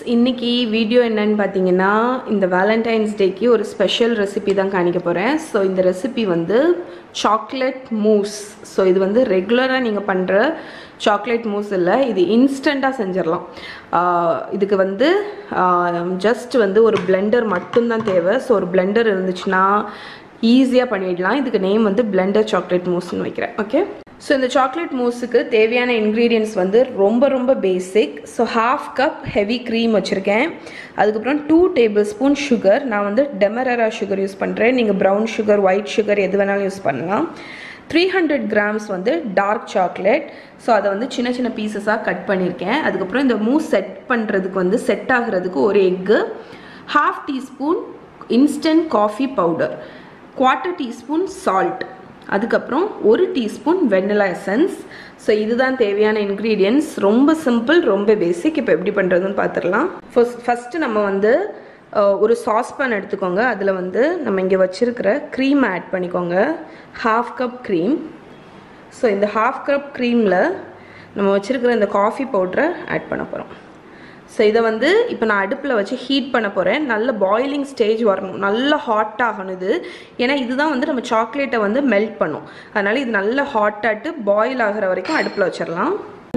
இன்னைக்கு வீடியோ என்னன்னு பார்த்தீங்கன்னா இந்த வேலண்டைன்ஸ் டேக்கு ஒரு ஸ்பெஷல் ரெசிபி தான் காணிக்க போகிறேன் ஸோ இந்த ரெசிபி வந்து சாக்லேட் மூஸ் ஸோ இது வந்து ரெகுலராக நீங்கள் பண்ணுற சாக்லேட் மூஸ் இல்லை இது இன்ஸ்டண்ட்டாக செஞ்சிடலாம் ஆஹ் இதுக்கு வந்து ஜஸ்ட் வந்து ஒரு பிளெண்டர் மட்டும்தான் தேவை ஸோ ஒரு பிளெண்டர் இருந்துச்சுன்னா ஈஸியாக பண்ணிடலாம் இதுக்கு நேம் வந்து பிளெண்டர் சாக்லேட் மூஸ்னு வைக்கிறேன் ஓகே ஸோ இந்த சாக்லேட் மூஸுக்கு தேவையான இன்க்ரீடியன்ஸ் வந்து ரொம்ப ரொம்ப basic so half cup heavy cream வச்சுருக்கேன் அதுக்கப்புறம் டூ டேபிள் ஸ்பூன் சுகர் நான் வந்து டெமரரா சுகர் யூஸ் பண்ணுறேன் நீங்கள் ப்ரௌன் சுகர் ஒயிட் சுகர் எது வேணாலும் யூஸ் பண்ணலாம் த்ரீ ஹண்ட்ரட் கிராம்ஸ் வந்து டார்க் சாக்லேட் ஸோ அதை வந்து சின்ன சின்ன பீசஸாக கட் பண்ணியிருக்கேன் அதுக்கப்புறம் இந்த மூஸ் செட் பண்ணுறதுக்கு வந்து செட் ஆகுறதுக்கு ஒரு egg half teaspoon instant coffee powder quarter teaspoon salt அதுக்கப்புறம் ஒரு டீஸ்பூன் வெண்ணிலா எசன்ஸ் ஸோ இதுதான் தேவையான இன்க்ரீடியன்ஸ் ரொம்ப சிம்பிள் ரொம்ப பேசிக் இப்போ எப்படி பண்ணுறதுன்னு பார்த்துடலாம் ஃபர்ஸ்ட் ஃபஸ்ட்டு நம்ம வந்து அஹ், ஒரு சாஸ்பேன் எடுத்துக்கோங்க அதில் வந்து நம்ம இங்கே வச்சுருக்கிற க்ரீம் ஆட் பண்ணிக்கோங்க ஹாஃப் கப் க்ரீம் ஸோ இந்த ஹாஃப் கப் க்ரீமில் நம்ம வச்சுருக்கிற இந்த காஃபி பவுட்ரை ஆட் பண்ண போகிறோம் ஸோ இதை வந்து இப்போ நான் அடுப்பில் வச்சு ஹீட் பண்ண போகிறேன் நல்ல பாயிலிங் ஸ்டேஜ் வரணும் நல்லா ஹாட் ஆகணும் இது ஏன்னா இதுதான் வந்து நம்ம சாக்லேட்டை வந்து மெல்ட் பண்ணும் அதனால் இது நல்லா ஹாட் ஆட்டு பாயில் ஆகிற வரைக்கும் அடுப்பில் வச்சிடலாம்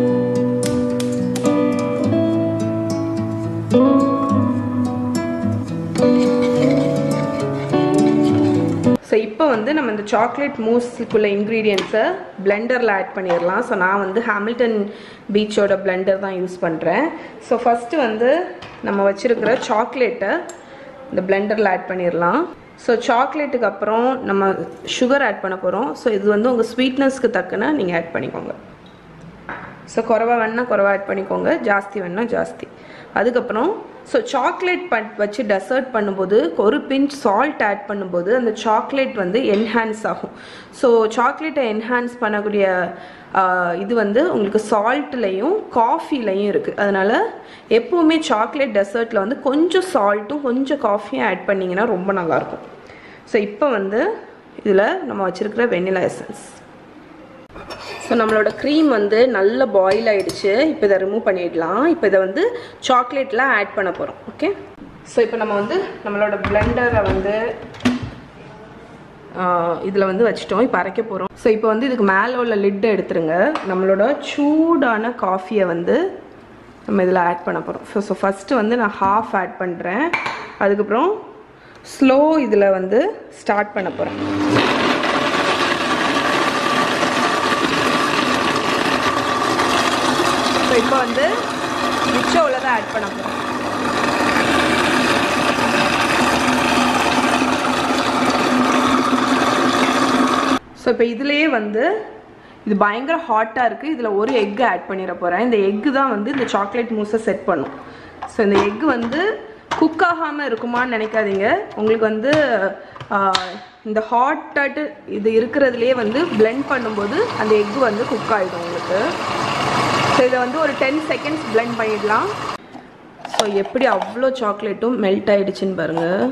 ஸோ இப்போ வந்து நம்ம இந்த சாக்லேட் மூஸுக்குள்ள இன்க்ரீடியன்ஸை பிளெண்டரில் ஆட் பண்ணிடலாம் ஸோ நான் வந்து ஹாமில்டன் பீச்சோட பிளெண்டர் தான் யூஸ் பண்ணுறேன் ஸோ ஃபஸ்ட்டு வந்து நம்ம வச்சுருக்கிற சாக்லேட்டை இந்த பிளெண்டரில் ஆட் பண்ணிடலாம் ஸோ சாக்லேட்டுக்கு அப்புறம் நம்ம சுகர் ஆட் பண்ண போகிறோம் ஸோ இது வந்து உங்கள் ஸ்வீட்னஸ்க்கு தக்கன நீங்கள் ஆட் பண்ணிக்கோங்க ஸோ குறவா வேணா குறவா ஆட் பண்ணிக்கோங்க ஜாஸ்தி வேணா ஜாஸ்தி அதுக்கப்புறம் ஸோ சாக்லேட் பட் வச்சு டெசர்ட் பண்ணும்போது ஒரு பிஞ்ச் சால்ட் ஆட் பண்ணும்போது அந்த சாக்லேட் வந்து என்ஹான்ஸ் ஆகும் ஸோ சாக்லேட்டை என்ஹான்ஸ் பண்ணக்கூடிய ஆஹ், இது வந்து உங்களுக்கு சால்ட்லேயும் காஃபிலையும் இருக்குது அதனால் எப்போவுமே சாக்லேட் டெசர்ட்டில் வந்து கொஞ்சம் சால்ட்டும் கொஞ்சம் காஃபியும் ஆட் பண்ணிங்கன்னா ரொம்ப நல்லாயிருக்கும் ஸோ இப்போ வந்து இதில் நம்ம வச்சுருக்கிற வெண்ணிலா எசன்ஸ் ஸோ நம்மளோட க்ரீம் வந்து நல்ல பாயில் ஆயிடுச்சு இப்போ இதை ரிமூவ் பண்ணிடலாம் இப்போ இதை வந்து சாக்லேட்டில் ஆட் பண்ண போகிறோம் ஓகே ஸோ இப்போ நம்ம வந்து நம்மளோட பிளெண்டரை வந்து இதில் வந்து வச்சுட்டோம் இப்போ அரைக்க போகிறோம் ஸோ இப்போ வந்து இதுக்கு மேலே உள்ள லிட்டை எடுத்துருங்க நம்மளோட சூடான காஃபியை வந்து நம்ம இதில் ஆட் பண்ண போகிறோம் ஸோ ஸோ ஃபஸ்ட்டு வந்து நான் ஹாஃப் ஆட் பண்ணுறேன் அதுக்கப்புறம் ஸ்லோ இதில் வந்து ஸ்டார்ட் பண்ண போகிறேன் ஸோ இப்போ வந்து மிச்சம் உள்ளதை ஆட் பண்ண போகிறோம் ஸோ இப்போ இதுலேயே வந்து இது பயங்கர ஹாட்டாக இருக்குது இதில் ஒரு எக்கு ஆட் பண்ணிட போகிறேன் இந்த எக்கு தான் வந்து இந்த சாக்லேட் மூஸை செட் பண்ணும் ஸோ இந்த எக்கு வந்து குக் ஆகாமல் இருக்குமான்னு நினைக்காதீங்க உங்களுக்கு வந்து ஆஹ், இந்த ஹாட்டாட்டு இது இருக்கிறதுலே வந்து blend பண்ணும்போது அந்த எக்கு வந்து குக் ஆகிடும் உங்களுக்கு ஸோ இதை வந்து ஒரு டென் செகண்ட்ஸ் blend பண்ணிடலாம் ஸோ எப்படி அவ்வளோ சாக்லேட்டும் மெல்ட் ஆயிடுச்சுன்னு பாருங்கள்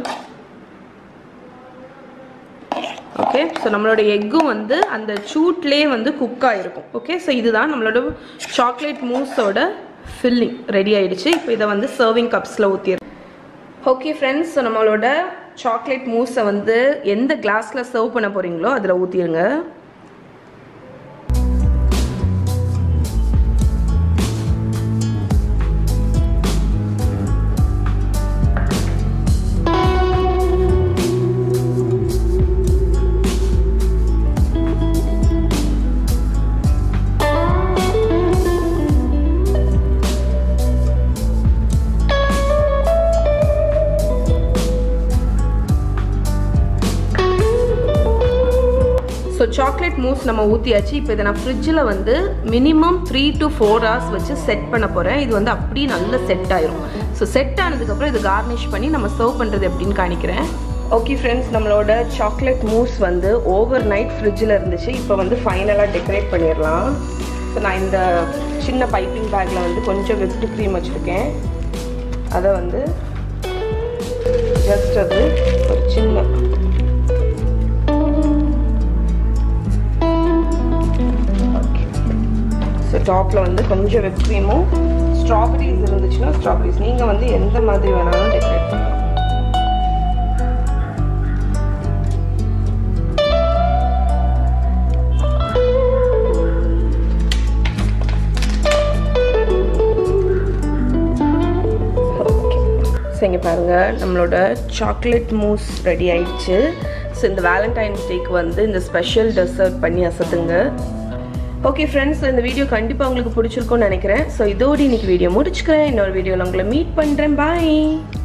ஓகே ஸோ நம்மளோட எக்கும் வந்து அந்த சூட்லேயே வந்து குக் ஆகிருக்கும் ஓகே ஸோ இதுதான் நம்மளோட சாக்லேட் மூஸோட ஃபில்லிங் ரெடி ஆயிடுச்சு இப்போ இதை வந்து சர்விங் கப்ஸில் ஊற்றிடுறோம் ஓகே ஃப்ரெண்ட்ஸ் ஸோ நம்மளோட சாக்லேட் மூஸை வந்து எந்த கிளாஸில் சர்வ் பண்ண போகிறீங்களோ அதில் ஊற்றிடுங்க ஸோ சாக்லேட் மூஸ் நம்ம ஊற்றியாச்சு இப்போ இதை நான் ஃப்ரிட்ஜில் வந்து minimum three to four hours வச்சு செட் பண்ண போகிறேன் இது வந்து அப்படியே நல்ல செட் ஆயிரும் ஸோ செட் ஆனதுக்கப்புறம் இது கார்னிஷ் பண்ணி நம்ம சர்வ் பண்ணுறது எப்படின்னு காணிக்கிறேன் ஓகே ஃப்ரெண்ட்ஸ் நம்மளோட சாக்லேட் மூஸ் வந்து ஓவர் நைட் ஃப்ரிட்ஜில் இருந்துச்சு இப்போ வந்து ஃபைனலாக டெக்கரேட் பண்ணிடலாம் ஸோ நான் இந்த சின்ன பைப்பிங் பேக்கில் வந்து கொஞ்சம் விப்டு க்ரீம் வச்சுருக்கேன் அதை வந்து ஜஸ்ட் அது ஒரு சின்ன ஸோ டாப்பில் வந்து கொஞ்சம் whipped cream-உம் ஸ்ட்ராபெரிஸ் இருந்துச்சுன்னா ஸ்ட்ராபெரிஸ் நீங்கள் வந்து எந்த மாதிரி வேணாலும் டெக்கரேட் பண்ணலாம் ஸோ இங்கே பாருங்கள் நம்மளோட சாக்லேட் மூஸ் ரெடி ஆயிடுச்சு ஸோ இந்த வேலண்டைன்ஸ் டேக்கு வந்து இந்த ஸ்பெஷல் டெசர்ட் பண்ணி அசத்துங்க ஓகே ஃப்ரெண்ட்ஸ் இந்த வீடியோ கண்டிப்பாக உங்களுக்கு பிடிச்சிருக்கும்னு நினைக்கிறேன் ஸோ இதோடு இன்னைக்கு வீடியோ முடிச்சுக்கிறேன் இன்னொரு வீடியோவில் உங்களை மீட் பண்ணுறேன் பாய்